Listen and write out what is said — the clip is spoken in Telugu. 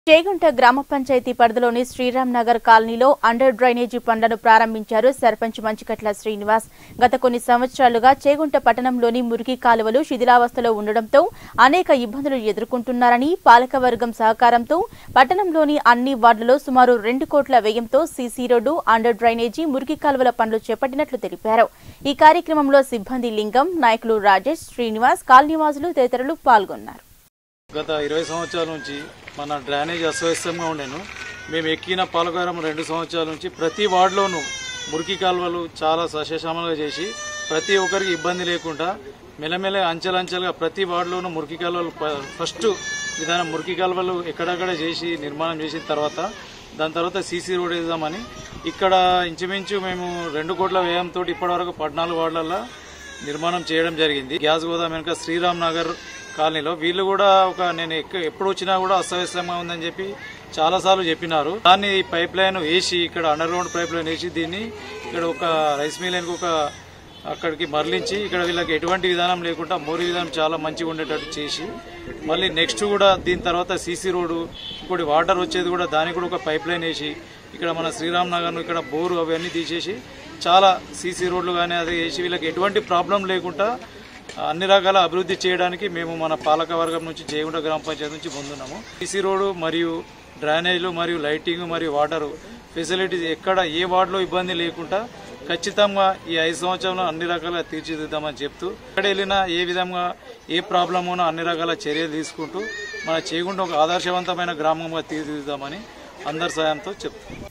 చేగుంట గ్రామ పంచాయతీ పరిధిలోని శ్రీరామ్ నగర్ కాలనీలో అండర్ డ్రైనేజీ పనులను ప్రారంభించారు సర్పంచ్ మంచికట్ల శ్రీనివాస్ గత కొన్ని సంవత్సరాలుగా చేగుంట పట్టణంలోని మురికి కాలువలు శిథిలావస్థలో ఉండడంతో అనేక ఇబ్బందులు ఎదుర్కొంటున్నారని పాలకవర్గం సహకారంతో పట్టణంలోని అన్ని వార్డులలో సుమారు రెండు కోట్ల వ్యయంతో సీసీ రోడ్డు అండర్ డ్రైనేజీ మురికి కాలువల పనులు చేపట్టినట్లు తెలిపారు ఈ కార్యక్రమంలో సిబ్బంది లింగం నాయకులు రాజేష్ శ్రీనివాస్ కాలనీవాసులు తదితరులు పాల్గొన్నారు గత ఇరవై సంవత్సరాల నుంచి మన డ్రైనేజ్ అస్తవ్యస్తంగా ఉండేను మేము ఎక్కిన పాలకారం రెండు సంవత్సరాల నుంచి ప్రతి వార్డులోనూ మురికి కాలువలు చాలా సస్యశ్యామలుగా చేసి ప్రతి ఒక్కరికి ఇబ్బంది లేకుండా మెల్లమెల్ల అంచెలంచెలుగా ప్రతి వార్డులోనూ మురికి కాలువలు ప- ఫస్ట్ విధానం మురికి కాలువలు ఎక్కడెక్కడ చేసి నిర్మాణం చేసిన తర్వాత దాని తర్వాత సీసీ రోడ్ వేద్దామని ఇక్కడ ఇంచుమించు మేము రెండు కోట్ల వ్యయంతో ఇప్పటివరకు పద్నాలుగు వార్డులలో నిర్మాణం చేయడం జరిగింది గ్యాస్ గోదాం వెనుక శ్రీరామ్ నగర్ కాలనీలో వీళ్ళు కూడా ఒక నేను ఎక్క- ఎప్పుడు వచ్చినా కూడా అస్తవ్యస్తంగా ఉందని చెప్పి చాలాసార్లు చెప్పినారు దాన్ని పైప్ లైన్ వేసి ఇక్కడ అండర్ గ్రౌండ్ పైప్ లైన్ వేసి దీన్ని ఇక్కడ ఒక రైస్ మిల్ ఒక అక్కడికి మరలించి ఇక్కడ వీళ్ళకి ఎటువంటి విధానం లేకుండా మోరి విధానం చాలా మంచిగా ఉండేటట్టు చేసి మళ్ళీ నెక్స్ట్ కూడా దీని తర్వాత సీసీ రోడ్డు ఇంకోటి వాటర్ వచ్చేది కూడా దానికి కూడా ఒక పైప్ లైన్ వేసి ఇక్కడ మన శ్రీరామ్ నగర్ ఇక్కడ బోరు అవన్నీ తీసేసి చాలా సీసీ రోడ్లు కానీ అది వేసి వీళ్ళకి ఎటువంటి ప్రాబ్లం లేకుండా అన్ని రకాల అభివృద్ధి చేయడానికి మేము మన పాలక వర్గం నుంచి జయగుంట గ్రామ పంచాయతీ నుంచి పొందున్నాము సీసీ రోడ్డు మరియు డ్రైనేజ్లు మరియు లైటింగ్ మరియు వాటర్ ఫెసిలిటీస్ ఎక్కడ ఏ వార్డులో ఇబ్బంది లేకుండా ఖచ్చితంగా ఈ ఐదు సంవత్సరంలో అన్ని రకాలుగా తీర్చిదిద్దామని చెప్తూ ఎక్కడ వెళ్ళినా ఏ విధంగా ఏ ప్రాబ్లం ఉన్నా అన్ని రకాల చర్యలు తీసుకుంటూ మన చేగుంట ఒక ఆదర్శవంతమైన గ్రామంగా తీర్చిదిద్దామని అందరి సాయంతో చెప్తున్నాం